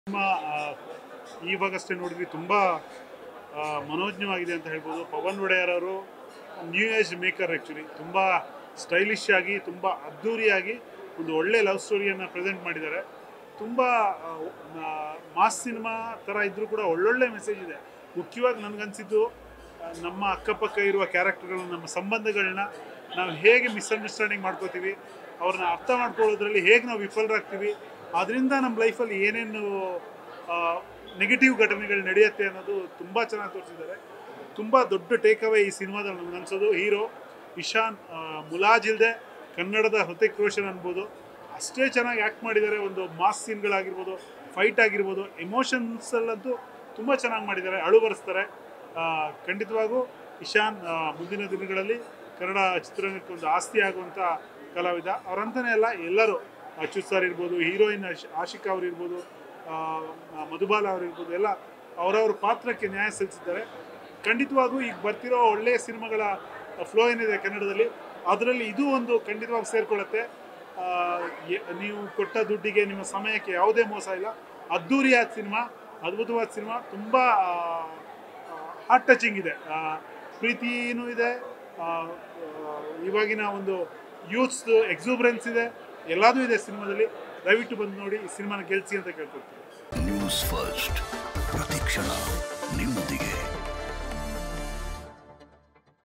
cinema ಇವಾಗಷ್ಟೇ ನೋಡಿದ್ವಿ ತುಂಬ ಮನೋಜ್ಞವಾಗಿದೆ ಅಂತ ಹೇಳ್ಬೋದು ಪವನ್ ಒಡೆಯರ್ ಅವರು ನ್ಯೂ ಏಜ್ ಮೇಕರ್ ಆ್ಯಕ್ಚುಲಿ ತುಂಬ ಸ್ಟೈಲಿಶ್ ಆಗಿ ತುಂಬ ಅದ್ಧೂರಿಯಾಗಿ ಒಂದು ಒಳ್ಳೆ ಲವ್ ಸ್ಟೋರಿಯನ್ನು ಪ್ರೆಸೆಂಟ್ ಮಾಡಿದ್ದಾರೆ ತುಂಬ ಮಾಸ್ ಸಿನಿಮಾ ಥರ ಇದ್ದರೂ ಕೂಡ ಒಳ್ಳೊಳ್ಳೆ ಮೆಸೇಜ್ ಇದೆ ಮುಖ್ಯವಾಗಿ ನನಗನ್ಸಿದ್ದು ಆ, ನಮ್ಮ ಅಕ್ಕಪಕ್ಕ ಇರುವ ಕ್ಯಾರೆಕ್ಟರ್ಗಳನ್ನ ನಮ್ಮ ಸಂಬಂಧಗಳನ್ನ ನಾವು ಹೇಗೆ ಮಿಸ್ಅಂಡರ್ಸ್ಟ್ಯಾಂಡಿಂಗ್ ಮಾಡ್ಕೋತೀವಿ ಅವ್ರನ್ನ ಅರ್ಥ ಮಾಡ್ಕೊಳ್ಳೋದ್ರಲ್ಲಿ ಹೇಗೆ ನಾವು ವಿಫಲರಾಗ್ತೀವಿ ಅದರಿಂದ ನಮ್ಮ ಲೈಫಲ್ಲಿ ಏನೇನು ನೆಗೆಟಿವ್ ಘಟನೆಗಳು ನಡೆಯುತ್ತೆ ಅನ್ನೋದು ತುಂಬ ಚೆನ್ನಾಗಿ ತೋರಿಸಿದ್ದಾರೆ ತುಂಬ ದೊಡ್ಡ ಟೇಕ್ ಅವೇ ಈ ಸಿನಿಮಾದಲ್ಲಿ ನನಗೆ ಅನ್ಸೋದು ಹೀರೋ ಇಶಾನ್ ಆ, ಮುಲಾಜಿಲ್ದೆ ಕನ್ನಡದ ಹೃತಿಕ್ ರೋಷನ್ ಅನ್ಬೋದು ಅಷ್ಟೇ ಚೆನ್ನಾಗಿ ಆ್ಯಕ್ಟ್ ಮಾಡಿದ್ದಾರೆ ಒಂದು ಮಾಸ್ ಸೀನ್ಗಳಾಗಿರ್ಬೋದು ಫೈಟ್ ಆಗಿರ್ಬೋದು ಎಮೋಷನ್ಸಲ್ಲಂತೂ ತುಂಬ ಚೆನ್ನಾಗಿ ಮಾಡಿದ್ದಾರೆ ಅಳು ಬರೆಸ್ತಾರೆ ಆ, ಖಂಡಿತವಾಗೂ ಇಶಾನ್ ಆ, ಮುಂದಿನ ದಿನಗಳಲ್ಲಿ ಕನ್ನಡ ಚಿತ್ರರಂಗಕ್ಕೆ ಒಂದು ಆಸ್ತಿ ಆಗುವಂಥ ಕಲಾವಿದ ಅವರಂತನೇ ಅಲ್ಲ ಎಲ್ಲರೂ ಅಚ್ಯುತ್ ಸರ್ ಇರ್ಬೋದು ಹೀರೋಯಿನ್ ಆಶಿಕಾ ಅವ್ರು ಇರ್ಬೋದು ಆ, ಮಧುಬಾಲ ಅವ್ರು ಇರ್ಬೋದು ಎಲ್ಲ ಅವರವ್ರ ಪಾತ್ರಕ್ಕೆ ನ್ಯಾಯ ಸಲ್ಲಿಸಿದ್ದಾರೆ ಖಂಡಿತವಾಗೂ ಈಗ ಬರ್ತಿರೋ ಒಳ್ಳೆಯ ಸಿನಿಮಾಗಳ ಫ್ಲೋ ಏನಿದೆ ಕನ್ನಡದಲ್ಲಿ ಅದರಲ್ಲಿ ಇದು ಒಂದು ಖಂಡಿತವಾಗಿ ಸೇರ್ಕೊಳ್ಳುತ್ತೆ ಆ, ಎ- ನೀವು ಕೊಟ್ಟ ದುಡ್ಡಿಗೆ ನಿಮ್ಮ ಸಮಯಕ್ಕೆ ಯಾವುದೇ ಮೋಸ ಇಲ್ಲ ಅದ್ಧೂರಿಯಾದ ಸಿನಿಮಾ ಅದ್ಭುತವಾದ ಸಿನಿಮಾ ತುಂಬ ಹಾರ್ಟ್ ಟಚಿಂಗ್ ಇದೆ ಆ, ಪ್ರೀತಿನೂ ಇದೆ ಆ, ಆ, ಇವಾಗಿನ ಒಂದು ಯೂತ್ಸ್ ಎಕ್ಸೂಬ್ರೆನ್ಸ್ ಇದೆ ಎಲ್ಲದೂ ಇದೆ ಸಿನಿಮಾದಲ್ಲಿ ದಯವಿಟ್ಟು ಬಂದು ನೋಡಿ ಈ ಸಿನಿಮಾನ ಗೆಲ್ಸಿ ಅಂತ ಕೇಳ್ಕೊಳ್ತೀನಿ ನ್ಯೂಸ್ ಫಸ್ಟ್ ಪ್ರತಿಕ್ಷಣ ನಿಮ್ಮೊಂದಿಗೆ